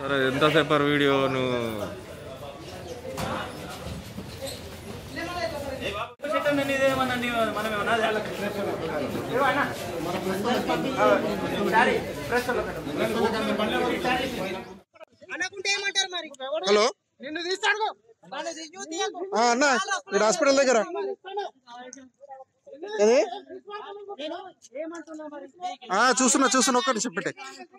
సరే ఎంతసేపు వీడియో నువ్వు అనుకుంటే ఏమంటారు మరి హలో నిన్ను తీస్తాడు వాళ్ళు తీయు తీయకు. ఆ, అన్న ఇక్కడ హాస్పిటల్ దగ్గర ఏది నేను ఏమంటున్నా మరి ఆ, చూస్తున్నా చూస్తున్నా ఒక్కటి చెప్పండి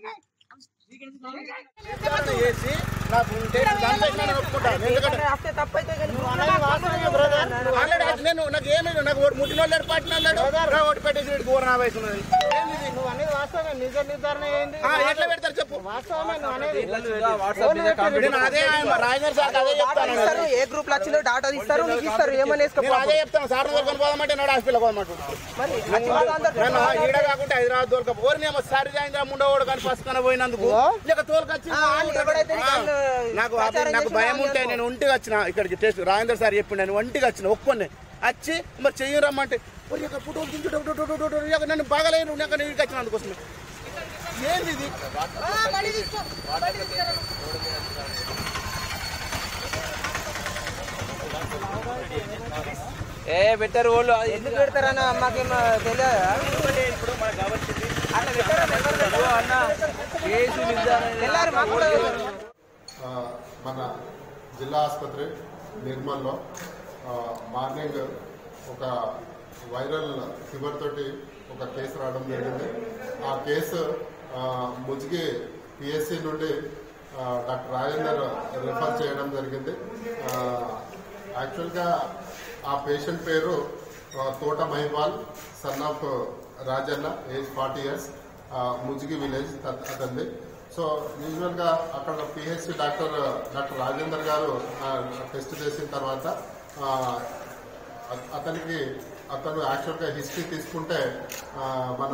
చేసి నాకు ఉంటే దాంట్లో ఇట్లా నేను ఒప్పుకుంటాను. ఎందుకంటే రాస్తే తప్పైతే కానీ నువ్వు అనేది వాస్తవమే బ్రదర్. నువ్వు ఆల్రెడీ అది నేను నాకు ఏమీ లేదు. నాకు ఓటు ముట్టిన వాళ్ళు పాటిన అన్నాడు ఓటు పెట్టేసి వీడికి ఊర నా వయసు ఉన్నది ఏంది ఇది? నువ్వు అనేది వాస్తవమే నిజ నిర్ధారణ ఏంది ఆ, ఎట్లా పెడతారు చెప్పు వాస్తవమే నువ్వు అనేది నేను అదే ఆయన రాజేంద్ర సార్ అదే చెప్తాను ఇస్తారు ఏ గ్రూప్ లో వచ్చిందో డాటా ఇస్తారు నీకు ఇస్తారు ఏమని నేను అదే చెప్తాను సార్ దొరకని పోదామంటే నాడు హాస్పిటల్ పోదామంటున్నాను మరి వచ్చి వాళ్ళు అందరూ నేను ఈడ కాకుండా హైదరాబాద్ దొరక ఓరినేమో సారి జాయింద్ర ముండవాడు కానీ పసుకన పోయినందుకు లేక తోలుకొచ్చి ఆ, వాళ్ళు ఎవడైతే నీకు వాళ్ళు నాకు ప్రచారం నాకు చేసిన భయం వాళ్ళు ఉంటే నేను ఒంటికి వచ్చిన ఇక్కడికి టెస్ట్ రాజేంద్ర సార్ చెప్పిండు నేను ఒంటికి వచ్చిన ఒక్కొన్నే వచ్చి మరి చెయ్యి రమ్మంటే "ఒరి, యొక్క ఫోటోలు దించు, డు, డు, డు, డు, డు, డు, ఇక నన్ను బాగలేను నాకు నేను ఇక్కడికి వచ్చిన అందుకోసమే ఏంది ఇది ఆ, బండి తీసుకో బండి తీసుకో. ఏ పెట్టారు వాళ్ళు ఎందుకు పెడతారన్న మాకేం తెలియదా అట్లా పెట్టారని ఎవరు పెట్టారు? అన్న కేసు నిర్ధారణ తెల్లారి మాకు కూడా ఆ, మన జిల్లా ఆసుపత్రి నిర్మల్లో ఆ, మార్నింగ్ ఒక వైరల్ ఫీవర్ తోటి ఒక కేసు రావడం జరిగింది ఆ కేసు ఆ, ముజిగి పిఎస్సి నుండి ఆ, డాక్టర్ రాజేందర్ రిఫర్ చేయడం జరిగింది ఆ, యాక్చువల్గా ఆ పేషెంట్ పేరు ఆ, Thota Mahipal son of Rajanna age forty years Mujigi village అతన్ని సో యూజువల్ గా అక్కడ పిహెచ్సి డాక్టర్ డాక్టర్ రాజేందర్ గారు ఆ, టెస్ట్ చేసిన తర్వాత ఆ, అ- అతనికి అతను యాక్చువల్ గా హిస్టరీ తీసుకుంటే ఆ, మన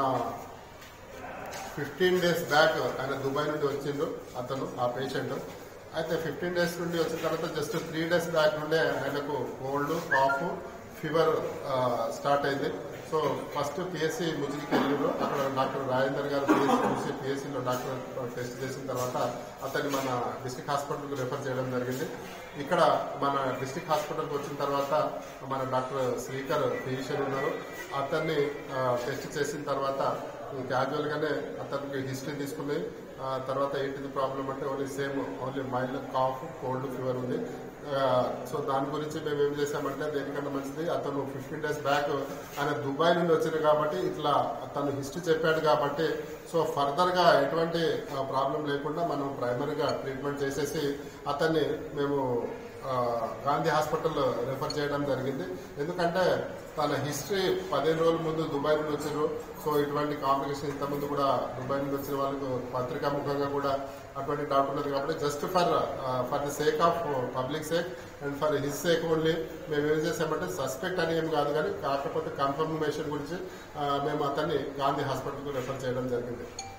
ఫిఫ్టీన్ డేస్ బ్యాక్ ఆయన దుబాయ్ నుండి వచ్చిండు అతను ఆ పేషెంట్ అయితే ఫిఫ్టీన్ డేస్ నుండి వచ్చిన తర్వాత జస్ట్ త్రీ డేస్ బ్యాక్ నుండే ఆయనకు కోల్డ్ కాఫ్ ఫీవర్ స్టార్ట్ అయింది సో ఫస్ట్ పిఎస్సి ముజికి వెళ్ళారు అక్కడ డాక్టర్ రాజేందర్ గారు పిఎస్సి చూసి పిఎస్సిలో డాక్టర్ టెస్ట్ చేసిన తర్వాత అతన్ని మన డిస్ట్రిక్ట్ హాస్పిటల్కి రెఫర్ చేయడం జరిగింది ఇక్కడ మన డిస్ట్రిక్ట్ హాస్పిటల్కి వచ్చిన తర్వాత మన డాక్టర్ శ్రీకర్ ఫిజిషియన్ ఉన్నారు అతన్ని టెస్ట్ చేసిన తర్వాత క్యాజువల్ గానే అతనికి హిస్టరీ తీసుకుంది ఆ, తర్వాత ఏంటిది ప్రాబ్లం అంటే only same only mild cough cold fever ఉంది ఆ, సో దాని గురించి మేము ఏం చేసామంటే దేనికన్నా మంచిది అతను ఫిఫ్టీన్ డేస్ బ్యాక్ ఆయన దుబాయ్ నుండి వచ్చింది కాబట్టి ఇట్లా తను హిస్టరీ చెప్పాడు కాబట్టి సో ఫర్దర్ గా ఎటువంటి ప్రాబ్లం లేకుండా మనం ప్రైమరీగా ట్రీట్మెంట్ చేసేసి అతన్ని మేము ఆ, గాంధీ హాస్పిటల్ రెఫర్ చేయడం జరిగింది ఎందుకంటే తన హిస్టరీ పదిహేను రోజుల ముందు దుబాయ్ నుండి వచ్చారు సో ఇటువంటి కాంప్లికేషన్ ఇంతకుముందు కూడా దుబాయ్ నుండి వచ్చిన వాళ్ళకు పత్రికా ముఖంగా కూడా అటువంటి డౌట్ ఉన్నది కాబట్టి just for for the sake of public sake and for his sake only మేము ఏం చేసామంటే సస్పెక్ట్ అని ఏం కాదు కానీ కాకపోతే కన్ఫర్మేషన్ గురించి ఆ, మేము అతన్ని గాంధీ హాస్పిటల్కు రెఫర్ చేయడం జరిగింది